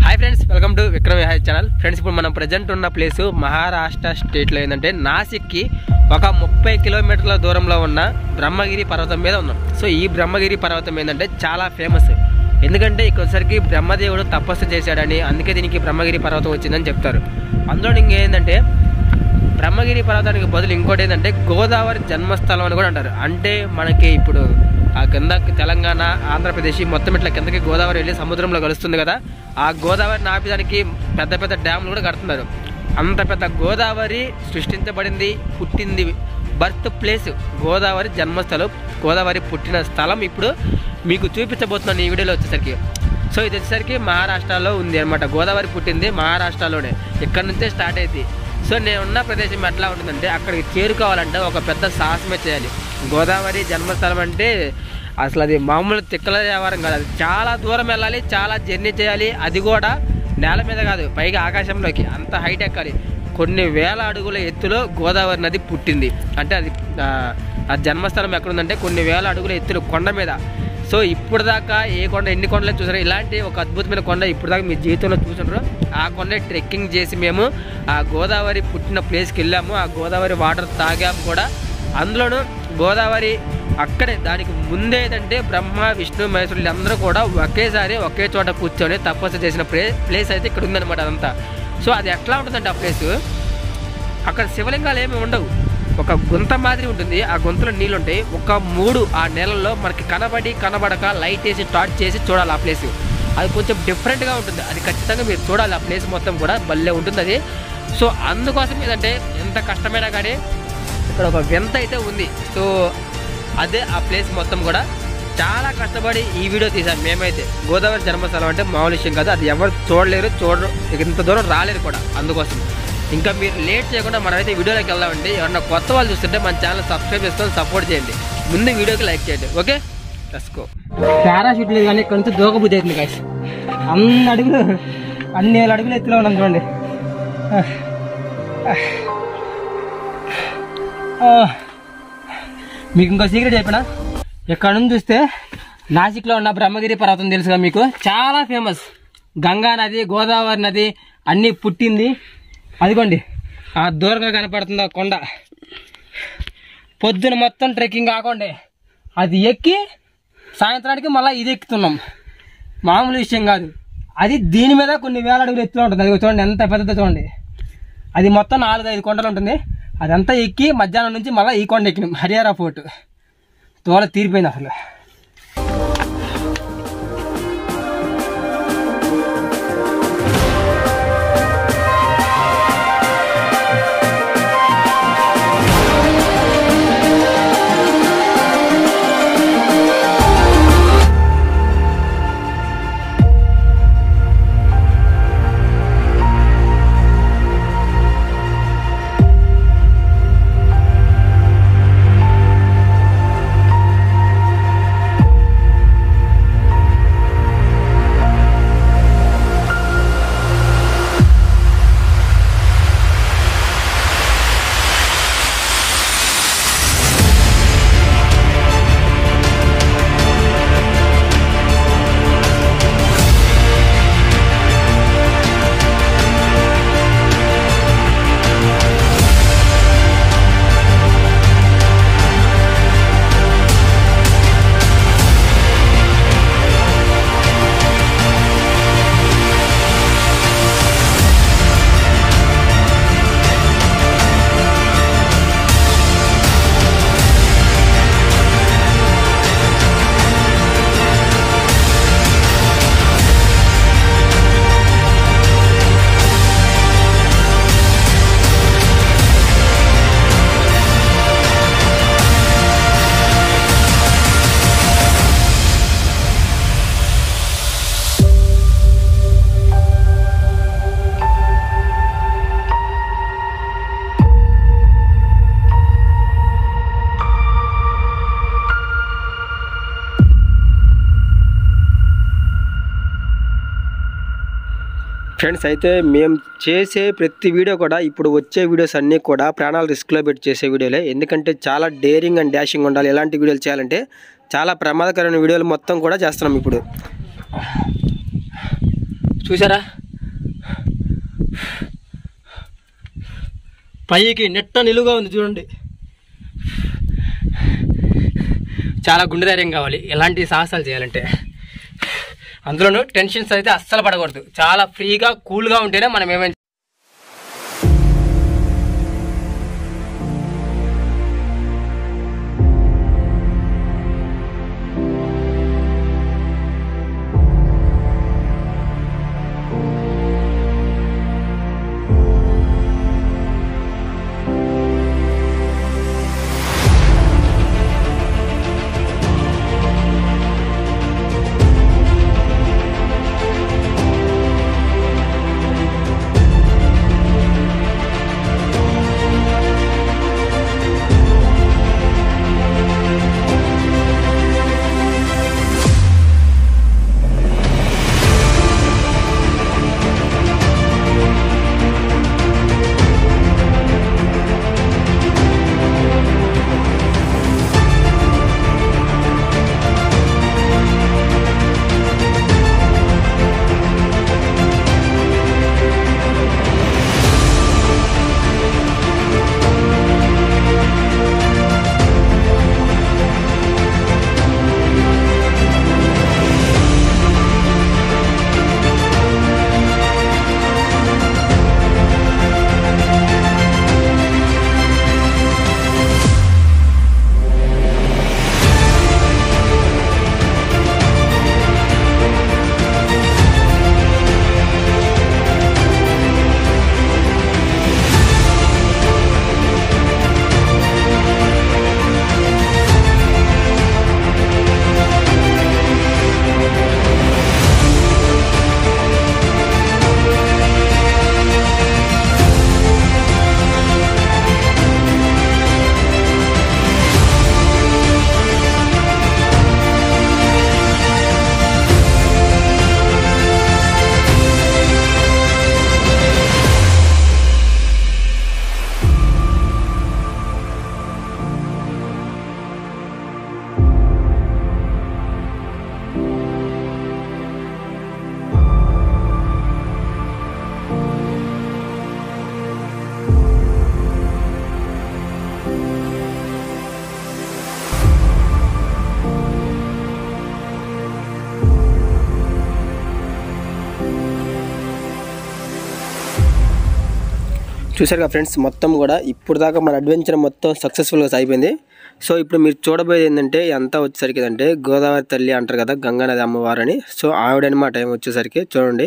hi friends welcome to Vikram hi channel friends ఇప్పుడు మనం present ఉన్న ప్లేస్ మహారాష్ట్ర స్టేట్లో ఏంటంటే నాసిక్కి ఒక ముప్పై కిలోమీటర్ల దూరంలో ఉన్న బ్రహ్మగిరి పర్వతం మీద ఉన్నాం సో ఈ బ్రహ్మగిరి పర్వతం ఏంటంటే చాలా ఫేమస్ ఎందుకంటే ఇక్కడ వచ్చరికి బ్రహ్మదేవుడు తపస్సు చేశాడని అందుకే దీనికి బ్రహ్మగిరి పర్వతం వచ్చిందని చెప్తారు అందులో ఇంకేంటంటే బ్రహ్మగిరి పర్వతానికి బదులు ఇంకోటి ఏంటంటే గోదావరి జన్మస్థలం అని కూడా అంటారు అంటే మనకి ఇప్పుడు ఆ కింద తెలంగాణ ఆంధ్రప్రదేశ్ మొత్తం ఇట్లా కిందకి గోదావరి వెళ్ళి సముద్రంలో కలుస్తుంది కదా ఆ గోదావరి నాపడానికి పెద్ద పెద్ద డ్యామ్లు కూడా కడుతున్నారు అంత పెద్ద గోదావరి సృష్టించబడింది పుట్టింది బర్త్ ప్లేస్ గోదావరి జన్మస్థలం గోదావరి పుట్టిన స్థలం ఇప్పుడు మీకు చూపించబోతున్నాను ఈ వీడియోలో వచ్చేసరికి సో ఇది వచ్చేసరికి మహారాష్ట్రలో ఉంది అనమాట గోదావరి పుట్టింది మహారాష్ట్రలోనే ఇక్కడ నుంచే స్టార్ట్ అయింది సో నేను ఉన్న ప్రదేశం ఎట్లా ఉంటుందంటే అక్కడికి చేరుకోవాలంటే ఒక పెద్ద సాహసమే చేయాలి గోదావరి జన్మస్థలం అంటే అసలు అది మామూలు తిక్కల వ్యవహారం కాదు అది చాలా దూరం వెళ్ళాలి చాలా జర్నీ చేయాలి అది కూడా నేల మీద కాదు పైగా ఆకాశంలోకి అంత హైట్ ఎక్కాలి కొన్ని వేల అడుగుల ఎత్తులో గోదావరి నది పుట్టింది అంటే అది ఆ, ఆ జన్మస్థలం ఎక్కడుందంటే కొన్ని వేల అడుగుల ఎత్తులు కొండ మీద సో ఇప్పుడు దాకా ఏ కొండ ఎన్ని కొండలు చూసారో ఇలాంటి ఒక అద్భుతమైన కొండ ఇప్పుడు దాకా మీ జీవితంలో చూసారు ఆ కొండ ట్రెక్కింగ్ చేసి మేము ఆ గోదావరి పుట్టిన ప్లేస్కి వెళ్ళాము ఆ గోదావరి వాటర్ తాగాము కూడా అందులోనూ గోదావరి అక్కడే దానికి ముందే ఏంటంటే బ్రహ్మ విష్ణు మహేశ్వరులు అందరూ కూడా ఒకేసారి ఒకే చోట కూర్చొని తపస్సు చేసిన ప్లే ప్లేస్ అయితే ఇక్కడ ఉందన్నమాట అదంతా సో అది ఎట్లా ఉంటుందంటే ఆ ప్లేస్ అక్కడ శివలింగాలు ఏమి ఉండవు ఒక గుంత మాదిరి ఉంటుంది ఆ గుంతలో నీళ్ళు ఉంటాయి ఒక మూడు ఆ నెలల్లో మనకి కనబడి కనబడక లైట్ వేసి టార్చ్ చేసి చూడాలి ఆ ప్లేస్ అది కొంచెం డిఫరెంట్గా ఉంటుంది అది ఖచ్చితంగా మీరు చూడాలి ఆ ప్లేస్ మొత్తం కూడా భలే ఉంటుంది అది సో అందుకోసం ఏంటంటే ఎంత కష్టమైనా కానీ ఇక్కడ ఒక వింత అయితే ఉంది సో అదే ఆ ప్లేస్ మొత్తం కూడా చాలా కష్టపడి ఈ వీడియో తీసాం మేమైతే గోదావరి జన్మస్థలం అంటే మామూలు విషయం కాదు అది ఎవరు చూడలేరు చూడరు ఇంత దూరం రాలేరు కూడా అందుకోసం ఇంకా మీరు లేట్ చేయకుండా మనమైతే వీడియోలోకి వెళ్దామండి ఎవరన్నా కొత్త వాళ్ళు చూస్తుంటే మన ఛానల్ సబ్స్క్రైబ్ చేసుకొని సపోర్ట్ చేయండి ముందు వీడియోకి లైక్ చేయండి ఓకే లెట్స్కో పారాషూట్ లేదు కానీ ఇక్కడ నుంచి దూకబుద్ధి అవుతుంది గాయస్ అన్ని అడుగులు అన్ని వేల అడుగులు ఎత్తులో ఉన్నాం చూడండి మీకు ఇంకో సీక్రెట్ చెప్పిన ఇక్కడ నుంచి చూస్తే నాసిక్లో ఉన్న బ్రహ్మగిరి పర్వతం తెలుసుగా మీకు చాలా ఫేమస్ గంగా నది గోదావరి నది అన్నీ పుట్టింది అదిగోండి ఆ దూరంగా కనపడుతుంది ఆ కొండ పొద్దున మొత్తం ట్రెక్కింగ్ కాకుండా అది ఎక్కి సాయంత్రానికి మళ్ళీ ఇది ఎక్కుతున్నాం మామూలు విషయం కాదు అది దీని మీద కొన్ని వేల అడుగులు ఎత్తులో ఉంటుంది అది చూడండి ఎంత పెద్దదో చూడండి అది మొత్తం నాలుగు ఐదు కొండలు ఉంటుంది అదంతా ఎక్కి మధ్యాహ్నం నుంచి మళ్ళీ ఈ కొండ ఎక్కినాం హరియారా ఫోర్ట్ తోల తీరిపోయింది అసలు ఫ్రెండ్స్ అయితే మేము చేసే ప్రతి వీడియో కూడా ఇప్పుడు వచ్చే వీడియోస్ అన్నీ కూడా ప్రాణాలు రిస్క్లో పెట్టి చేసే వీడియోలే ఎందుకంటే చాలా డేరింగ్ అండ్ డాషింగ్ ఉండాలి ఎలాంటి వీడియోలు చేయాలంటే చాలా ప్రమాదకరమైన వీడియోలు మొత్తం కూడా చేస్తున్నాం ఇప్పుడు చూసారా పైకి నెట్ట నిలువుగా ఉంది చూడండి చాలా గుండె ధైర్యం కావాలి ఎలాంటి సాహసాలు చేయాలంటే అందులోనూ టెన్షన్స్ అయితే అస్సలు పడకూడదు చాలా ఫ్రీగా కూల్గా ఉంటేనే మనం ఏమైనా చూసారుగా ఫ్రెండ్స్ మొత్తం కూడా ఇప్పుడు దాకా మన అడ్వెంచర్ మొత్తం సక్సెస్ఫుల్గా అయిపోయింది సో ఇప్పుడు మీరు చూడబోయేది ఏంటంటే ఎంత వచ్చేసరికి అంటే గోదావరి తల్లి అంటారు కదా గంగానది అమ్మవారు అని సో ఆవిడనమాట టైం వచ్చేసరికి చూడండి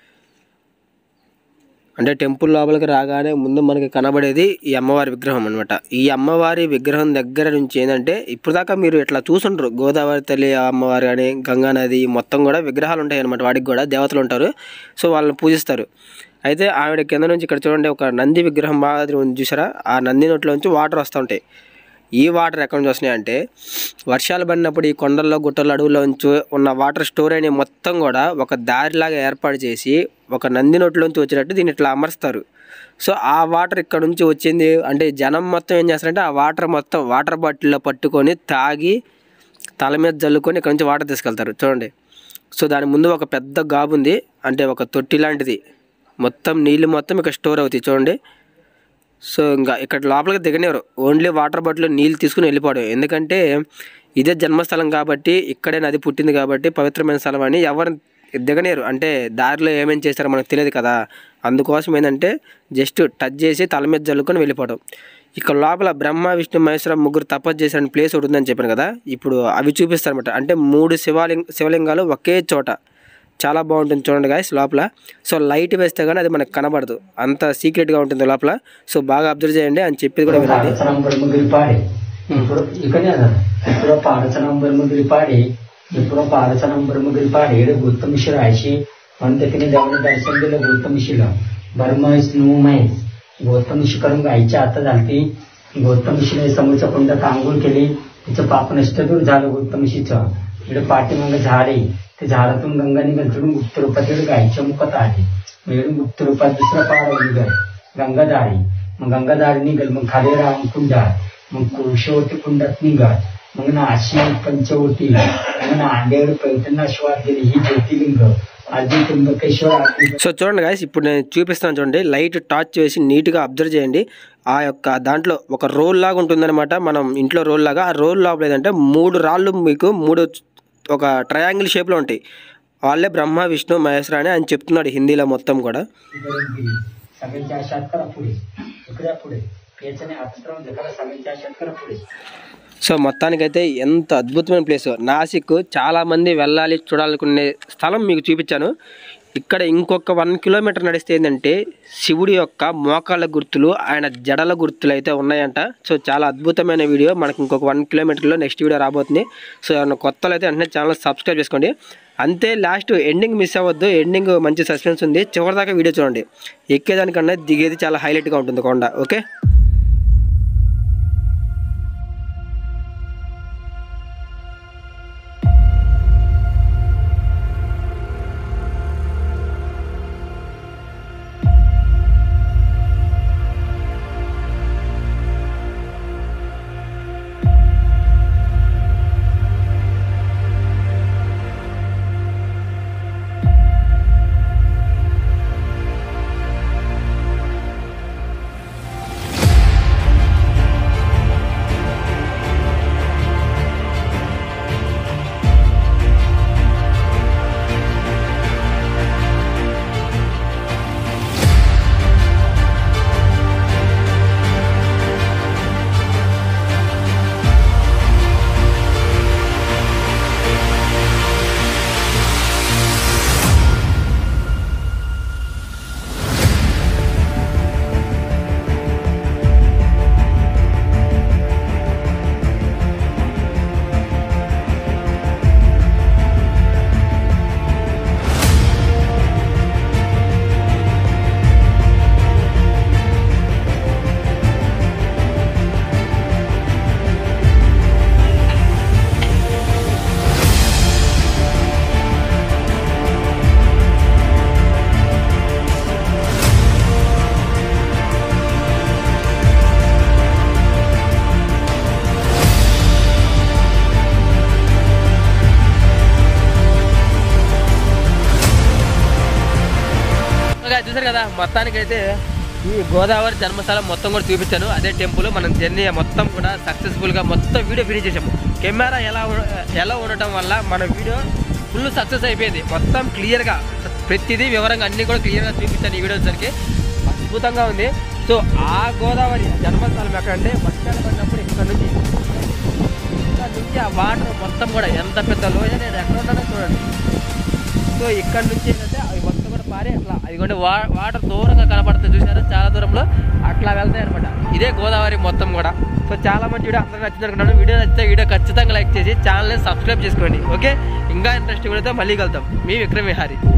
అంటే టెంపుల్ లోపలికి రాగానే ముందు మనకి కనబడేది ఈ అమ్మవారి విగ్రహం అనమాట ఈ అమ్మవారి విగ్రహం దగ్గర నుంచి ఏంటంటే ఇప్పుడు దాకా మీరు ఇట్లా చూసుంటారు గోదావరి తల్లి అమ్మవారు కానీ గంగా నది మొత్తం కూడా విగ్రహాలు ఉంటాయి అనమాట వాటికి కూడా దేవతలు ఉంటారు సో వాళ్ళని పూజిస్తారు అయితే ఆవిడ కింద నుంచి ఇక్కడ చూడండి ఒక నంది విగ్రహం బాగా ఉంది చూసారా ఆ నంది నోట్లో నుంచి వాటర్ వస్తూ ఉంటాయి ఈ వాటర్ ఎక్కడి నుంచి వస్తున్నాయంటే వర్షాలు పడినప్పుడు ఈ కొండల్లో గుట్టల్లో అడవుల్లో నుంచి ఉన్న వాటర్ స్టోర్ అయిన మొత్తం కూడా ఒక దారిలాగా ఏర్పాటు చేసి ఒక నంది నోట్లోంచి వచ్చేటట్టు దీన్ని ఇట్లా అమరుస్తారు సో ఆ వాటర్ ఇక్కడ నుంచి వచ్చింది అంటే జనం మొత్తం ఏం చేస్తారంటే ఆ వాటర్ మొత్తం వాటర్ బాటిల్లో పట్టుకొని తాగి తల మీద జల్లుకొని ఇక్కడ నుంచి వాటర్ తీసుకెళ్తారు చూడండి సో దాని ముందు ఒక పెద్ద గాబు ఉంది అంటే ఒక తొట్టి లాంటిది మొత్తం నీళ్ళు మొత్తం ఇక్కడ స్టోర్ అవుతాయి చూడండి సో ఇంకా ఇక్కడ లోపలికి దిగనివ్వరు ఓన్లీ వాటర్ బాటిల్ నీళ్ళు తీసుకుని వెళ్ళిపోవడం ఎందుకంటే ఇదే జన్మస్థలం కాబట్టి ఇక్కడే నది పుట్టింది కాబట్టి పవిత్రమైన స్థలం అని ఎవరు దిగనేరు అంటే దారిలో ఏమేం చేస్తారో మనకు తెలియదు కదా అందుకోసం ఏంటంటే జస్ట్ టచ్ చేసి తల మీద జల్లుకొని వెళ్ళిపోవడం ఇక్కడ లోపల బ్రహ్మ విష్ణు మహేశ్వర ముగ్గురు తపస్సు చేసిన ప్లేస్ ఒకటి ఉందని చెప్పాను కదా ఇప్పుడు అవి చూపిస్తారన్నమాట అంటే మూడు శివలింగ శివలింగాలు ఒకే చోట చాలా బాగుంటుంది చూడండి గాయస్ లోపల సో లైట్ వేస్తే కానీ అది మనకు కనబడదు అంత సీక్రెట్గా ఉంటుంది లోపల సో బాగా అబ్జర్వ్ చేయండి అని చెప్పేది కూడా వినండి పాడచనం బ్రహ్మగిరిపాడి ఇప్పుడు ఇక్కడే అన్నారు ఎప్పుడో పాడచనం బ్రహ్మగిరిపాడి ఎప్పుడో పాడచనం బ్రహ్మగిరిపాడి ఏడు గుత్తమిషి రాశి వంతకిన దేవన దర్శనదిల గుత్తమిషిలో బర్మహిస్ నూమైస్ గौतमिशी करून गायची आता झालती गौतमिशीने समोरच्या कुंड कांगूळ केली तिचं पाप नष्ट दूर झालं गौतमिशीचं इकडे पाठीमागे झाडे ते झाडातून गंगा निघून गुप्त रूपात इकडे गायीच्या मुखात आली मग इकडे गुप्त रूपात दुसरा पार निघल गंगाधारी मग गंगाधारी निघल मग खाली राम कुंडात मग कुशवती कुंडात निघाल मग नाशी पंचवटी मग नांदेड पैठणाश्वात गेली ही ज्योतिर्लिंग ఆది త్రింబకేశ్వర్ ఆది సో చూడండి గాయస్ ఇప్పుడు నేను చూపిస్తాను చూడండి లైట్ టార్చ్ వేసి నీట్గా అబ్జర్వ్ చేయండి ఆ యొక్క దాంట్లో ఒక రోల్ లాగా ఉంటుందన్నమాట మనం ఇంట్లో రోల్ లాగా ఆ రోల్ లోపల ఏదంటే మూడు రాళ్ళు మీకు మూడు ఒక ట్రయాంగిల్ షేప్లో ఉంటాయి వాళ్ళే బ్రహ్మ విష్ణు మహేశ్వర అని ఆయన చెప్తున్నాడు హిందీలో మొత్తం కూడా गेली सगळ्यांच्या शेतकरा पुढे इकडे पुढे याच्याने आश्रम जगाला सगळ्यांच्या शेतकरा पुढे సో మొత్తానికైతే ఎంత అద్భుతమైన ప్లేస్ నాసిక్ చాలా మంది వెళ్ళాలి చూడాలనుకునే స్థలం మీకు చూపించాను ఇక్కడ ఇంకొక వన్ కిలోమీటర్ నడిస్తే ఏంటంటే శివుడి యొక్క మోకాళ్ళ గుర్తులు ఆయన జడల గుర్తులు అయితే ఉన్నాయంట సో చాలా అద్భుతమైన వీడియో మనకి ఇంకొక వన్ కిలోమీటర్లో నెక్స్ట్ వీడియో రాబోతుంది సో ఏమన్నా కొత్తలు అయితే వెంటనే ఛానల్ సబ్స్క్రైబ్ చేసుకోండి అంతే లాస్ట్ ఎండింగ్ మిస్ అవ్వద్దు ఎండింగ్ మంచి సస్పెన్స్ ఉంది చివరిదాకా వీడియో చూడండి ఎక్కేదానికన్నా దిగేది చాలా హైలైట్గా ఉంటుంది కొండ ఓకే ఓకే, చూసారు కదా మొత్తానికైతే ఈ గోదావరి జన్మస్థలం మొత్తం కూడా చూపించాను అదే టెంపుల్ మనం జర్నీ మొత్తం కూడా సక్సెస్ఫుల్గా మొత్తం వీడియో ఫినిష్ చేసాము కెమెరా ఎలా ఉ- ఎలా ఉండటం వల్ల మన వీడియో ఫుల్ సక్సెస్ అయిపోయింది మొత్తం క్లియర్గా ప్రతిదీ వివరంగా అన్నీ కూడా క్లియర్గా చూపించాను ఈ వీడియో వచ్చరికి అద్భుతంగా ఉంది సో ఆ గోదావరి జన్మస్థలం ఎక్కడంటే వర్షాలు పడినప్పుడు ఇక్కడ నుంచి ఇక్కడ నుంచి ఆ వాటర్ మొత్తం కూడా ఎంత పెద్ద లోయ నేను ఎక్కడ ఉన్నానో చూడండి సో ఇక్కడ నుంచి ఏంటంటే అవి మొత్తం కూడా పారి అట్లా అది వా వాటర్ దూరంగా కనపడుతుంది చూసారు చాలా దూరంలో అట్లా వెళ్తాయి అనమాట ఇదే గోదావరి మొత్తం కూడా సో చాలా మంచి వీడియో అందరూ నచ్చింది అనుకున్నాను వీడియో నచ్చితే వీడియో ఖచ్చితంగా లైక్ చేసి ఛానల్ని సబ్స్క్రైబ్ చేసుకోండి ఓకే ఇంకా ఇంట్రెస్ట్ వీడియోతో మళ్ళీ కలుద్దాం మీ విక్రమ్ విహారీ